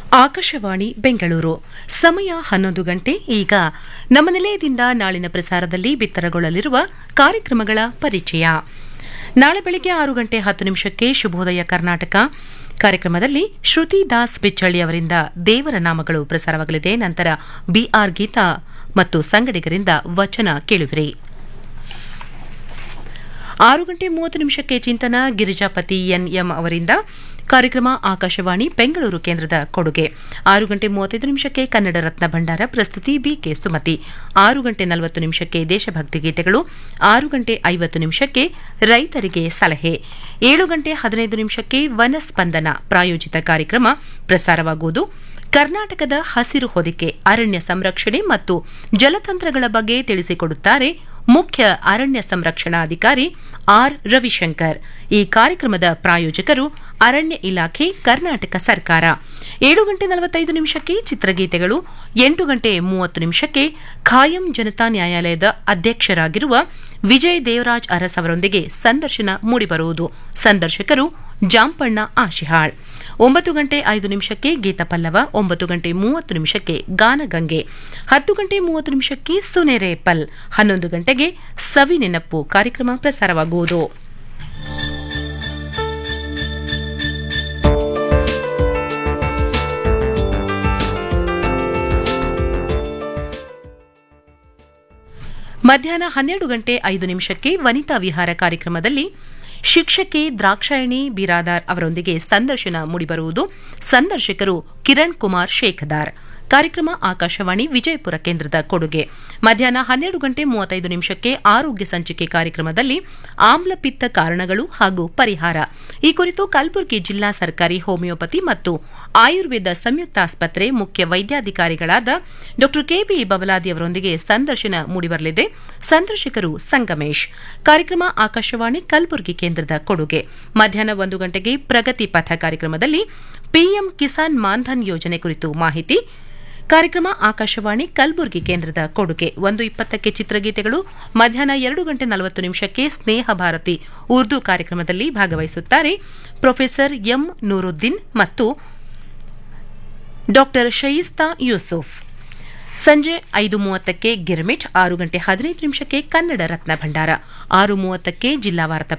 ಆಕಾಶವಾಣಿ ಬೆಂಗಳೂರು ಸಮಯ ಹನ್ನೊಂದು ಗಂಟೆ ಈಗ ನಮ್ಮ ನಿಲಯದಿಂದ ನಾಳಿನ ಪ್ರಸಾರದಲ್ಲಿ ಬಿತ್ತರಗೊಳ್ಳಲಿರುವ ಕಾರ್ಯಕ್ರಮಗಳ ಪರಿಚಯ ನಾಳೆ ಬೆಳಗ್ಗೆ ಆರು ಗಂಟೆ ಹತ್ತು ನಿಮಿಷಕ್ಕೆ ಶುಭೋದಯ ಕರ್ನಾಟಕ ಕಾರ್ಯಕ್ರಮದಲ್ಲಿ ಶ್ರುತಿ ದಾಸ್ ಬಿಚ್ಚಳ್ಳಿ ಅವರಿಂದ ದೇವರ ನಾಮಗಳು ಪ್ರಸಾರವಾಗಲಿದೆ ನಂತರ ಬಿಆರ್ ಗೀತಾ ಮತ್ತು ಸಂಗಡಿಗರಿಂದ ವಚನ ಕೇಳುವಿರಿ ಆರು ಗಂಟೆ ಮೂವತ್ತು ನಿಮಿಷಕ್ಕೆ ಚಿಂತನ ಗಿರಿಜಾಪತಿ ಎನ್ಎಂ ಅವರಿಂದ ಕಾರ್ಯಕ್ರಮ ಆಕಾಶವಾಣಿ ಬೆಂಗಳೂರು ಕೇಂದ್ರದ ಕೊಡುಗೆ ಆರು ಗಂಟೆ ಮೂವತ್ತೈದು ನಿಮಿಷಕ್ಕೆ ಕನ್ನಡ ರತ್ನ ಭಂಡಾರ ಪ್ರಸ್ತುತಿ ಬಿಕೆ ಸುಮತಿ ಆರು ಗಂಟೆ ನಲವತ್ತು ನಿಮಿಷಕ್ಕೆ ದೇಶಭಕ್ತಿ ಗೀತೆಗಳು ಆರು ಗಂಟೆ ಐವತ್ತು ನಿಮಿಷಕ್ಕೆ ರೈತರಿಗೆ ಸಲಹೆ ಏಳು ಗಂಟೆ ಹದಿನೈದು ನಿಮಿಷಕ್ಕೆ ವನಸ್ಪಂದನ ಪ್ರಾಯೋಜಿತ ಕಾರ್ಯಕ್ರಮ ಪ್ರಸಾರವಾಗುವುದು ಕರ್ನಾಟಕದ ಹಸಿರು ಹೊದಿಕೆ ಅರಣ್ಯ ಸಂರಕ್ಷಣೆ ಮತ್ತು ಜಲತಂತ್ರಗಳ ಬಗ್ಗೆ ತಿಳಿಸಿಕೊಡುತ್ತಾರೆ ಮುಖ್ಯ ಅರಣ್ಯ ಸಂರಕ್ಷಣಾಧಿಕಾರಿ ಆರ್ ರವಿಶಂಕರ್ ಈ ಕಾರ್ಯಕ್ರಮದ ಪ್ರಾಯೋಜಕರು ಅರಣ್ಯ ಇಲಾಖೆ ಕರ್ನಾಟಕ ಸರ್ಕಾರ ಏಳು ಗಂಟೆ ನಲವತ್ತೈದು ನಿಮಿಷಕ್ಕೆ ಚಿತ್ರಗೀತೆಗಳು ಎಂಟು ಗಂಟೆ ಮೂವತ್ತು ನಿಮಿಷಕ್ಕೆ ಖಾಯಂ ಜನತಾ ನ್ಯಾಯಾಲಯದ ಅಧ್ಯಕ್ಷರಾಗಿರುವ ವಿಜಯ್ ದೇವರಾಜ್ ಅರಸ್ ಅವರೊಂದಿಗೆ ಸಂದರ್ಶನ ಮೂಡಿಬರುವುದು ಸಂದರ್ಶಕರು ಜಾಂಪಣ್ಣ ಆಶಿಹಾಳ್ ಒಂಬತ್ತು ಗಂಟೆ ಐದು ನಿಮಿಷಕ್ಕೆ ಗೀತಪಲ್ಲವ ಒಂಬತ್ತು ಗಂಟೆ ಮೂವತ್ತು ನಿಮಿಷಕ್ಕೆ ಗಾನಗಂಗೆ ಹತ್ತು ಗಂಟೆ ಮೂವತ್ತು ನಿಮಿಷಕ್ಕೆ ಸುನೆರೆ ಪಲ್ ಹನ್ನೊಂದು ಗಂಟೆಗೆ ಸವಿ ನೆನಪು ಕಾರ್ಯಕ್ರಮ ಪ್ರಸಾರವಾಗುವುದು ಮಧ್ಯಾಹ್ನ ಹನ್ನೆರಡು ಗಂಟೆ ಐದು ನಿಮಿಷಕ್ಕೆ ವನಿತಾ ವಿಹಾರ ಕಾರ್ಯಕ್ರಮದಲ್ಲಿ ಶಿಕ್ಷಕಿ ದ್ರಾಕ್ಷಾಯಣಿ ಬಿರಾದಾರ್ ಅವರೊಂದಿಗೆ ಸಂದರ್ಶನ ಮೂಡಿಬರುವುದು ಸಂದರ್ಶಕರು ಕಿರಣ್ ಕುಮಾರ್ ಶೇಖದಾರ್ ಕಾರ್ಯಕ್ರಮ ಆಕಾಶವಾಣಿ ವಿಜಯಪುರ ಕೇಂದ್ರದ ಕೊಡುಗೆ ಮಧ್ಯಾಹ್ನ ಹನ್ನೆರಡು ಗಂಟೆ ಮೂವತ್ತೈದು ನಿಮಿಷಕ್ಕೆ ಆರೋಗ್ಯ ಸಂಚಿಕೆ ಕಾರ್ಯಕ್ರಮದಲ್ಲಿ ಆಮ್ಲಪಿತ್ತ ಕಾರಣಗಳು ಹಾಗೂ ಪರಿಹಾರ ಈ ಕುರಿತು ಕಲಬುರಗಿ ಜಿಲ್ಲಾ ಸರ್ಕಾರಿ ಹೋಮಿಯೋಪತಿ ಮತ್ತು ಆಯುರ್ವೇದ ಸಂಯುಕ್ತ ಆಸ್ಪತ್ರೆ ಮುಖ್ಯ ವೈದ್ಯಾಧಿಕಾರಿಗಳಾದ ಡಾ ಕೆಬಿ ಬಬಲಾದಿ ಅವರೊಂದಿಗೆ ಸಂದರ್ಶನ ಮೂಡಿಬರಲಿದೆ ಸಂದರ್ಶಕರು ಸಂಗಮೇಶ್ ಕಾರ್ಯಕ್ರಮ ಆಕಾಶವಾಣಿ ಕಲಬುರಗಿ ಕೇಂದ್ರದ ಕೊಡುಗೆ ಮಧ್ಯಾಹ್ನ ಒಂದು ಗಂಟೆಗೆ ಪ್ರಗತಿ ಪಥ ಕಾರ್ಯಕ್ರಮದಲ್ಲಿ ಪಿಎಂ ಕಿಸಾನ್ ಮಾನ್ಧನ್ ಯೋಜನೆ ಕುರಿತು ಮಾಹಿತಿ ಕಾರ್ಯಕ್ರಮ ಆಕಾಶವಾಣಿ ಕಲಬುರಗಿ ಕೇಂದ್ರದ ಕೊಡುಗೆ ಒಂದು ಇಪ್ಪತ್ತಕ್ಕೆ ಚಿತ್ರಗೀತೆಗಳು ಮಧ್ಯಾಹ್ನ ಎರಡು ಗಂಟೆ ನಲವತ್ತು ನಿಮಿಷಕ್ಕೆ ಸ್ನೇಹ ಭಾರತಿ ಉರ್ದು ಕಾರ್ಯಕ್ರಮದಲ್ಲಿ ಭಾಗವಹಿಸುತ್ತಾರೆ ಪ್ರೊಫೆಸರ್ ಎಂ ನೂರುದ್ದೀನ್ ಮತ್ತು ಡಾ ಶಯಿಸ್ತಾ ಯೂಸುಫ್ ಸಂಜೆ ಐದು ಮೂವತ್ತಕ್ಕೆ ಗಿರ್ಮಿಟ್ ಆರು ಗಂಟೆ ಹದಿನೈದು ನಿಮಿಷಕ್ಕೆ ಕನ್ನಡ ರತ್ನ ಭಂಡಾರ ಆರು ಮೂವತ್ತಕ್ಕೆ ಜಿಲ್ಲಾ ವಾರ್ತಾ